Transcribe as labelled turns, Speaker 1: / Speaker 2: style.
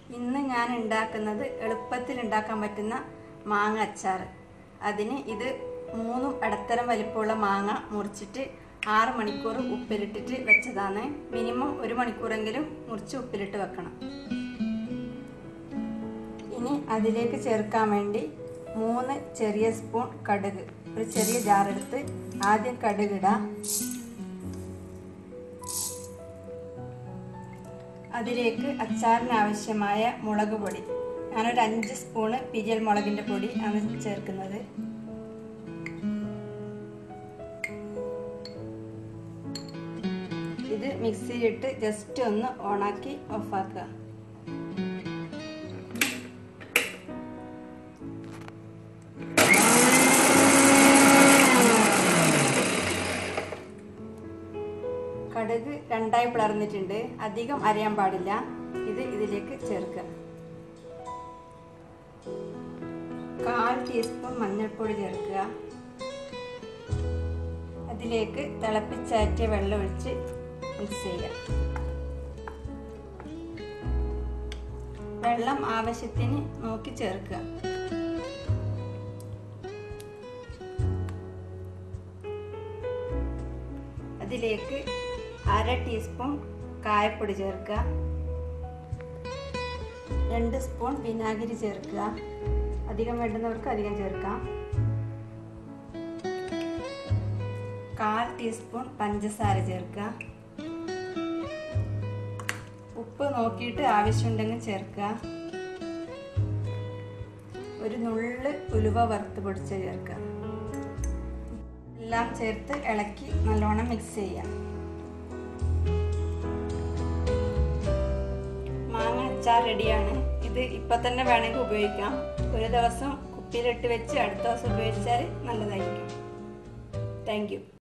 Speaker 1: ഇന്ന് ഞാൻ ഉണ്ടാക്കുന്നത് എളുപ്പത്തിൽ ഉണ്ടാക്കാൻ പറ്റുന്ന മാങ്ങ അച്ചാർ അതിന് ഇത് മൂന്നും ഇടത്തരം വലിപ്പമുള്ള മാങ്ങ മുറിച്ചിട്ട് ആറ് മണിക്കൂർ ഉപ്പിലിട്ടിട്ട് വെച്ചതാണ് മിനിമം ഒരു മണിക്കൂറെങ്കിലും മുറിച്ച് ഉപ്പിലിട്ട് വെക്കണം ഇനി അതിലേക്ക് ചേർക്കാൻ വേണ്ടി മൂന്ന് ചെറിയ സ്പൂൺ കടുക് ഒരു ചെറിയ ജാറെടുത്ത് ആദ്യം കടുകിടാം അതിലേക്ക് അച്ചാറിന് ആവശ്യമായ മുളക് പൊടി ഞാനൊരു അഞ്ച് സ്പൂണ് പിരിയൽ മുളകിൻ്റെ പൊടി ആണ് ചേർക്കുന്നത് ഇത് മിക്സിയിലിട്ട് ജസ്റ്റ് ഒന്ന് ഓണാക്കി ഓഫാക്കുക കടുക് രണ്ടായി പിളർന്നിട്ടുണ്ട് അധികം അരയാൻ പാടില്ല ഇത് ഇതിലേക്ക് ചേർക്കുക കാൽ ടീസ്പൂൺ മഞ്ഞൾപ്പൊടി ചേർക്കുക അതിലേക്ക് തിളപ്പിച്ചാറ്റിയ വെള്ളം ഒഴിച്ച് മിക്സ് ചെയ്യുക വെള്ളം ആവശ്യത്തിന് നോക്കി ചേർക്കുക അതിലേക്ക് അര ടീസ്പൂൺ കായപ്പൊടി ചേർക്കുക രണ്ട് സ്പൂൺ വിനാഗിരി ചേർക്കുക അധികം വേണ്ടുന്നവർക്ക് അധികം ചേർക്കാം കാൽ ടീസ്പൂൺ പഞ്ചസാര ചേർക്കുക ഉപ്പ് നോക്കിയിട്ട് ആവശ്യമുണ്ടെങ്കിൽ ചേർക്കുക ഒരു നുള്ള് ഉലുവ വറുത്ത് പൊടിച്ച് ചേർക്കുക എല്ലാം ചേർത്ത് ഇളക്കി നല്ലോണം മിക്സ് ചെയ്യാം മാങ്ങ അച്ചാർ റെഡിയാണ് ഇത് ഇപ്പം തന്നെ വേണമെങ്കിൽ ഉപയോഗിക്കാം ഒരു ദിവസം കുപ്പിയിലിട്ട് വെച്ച് അടുത്ത ദിവസം ഉപയോഗിച്ചാൽ നല്ലതായിരിക്കും താങ്ക്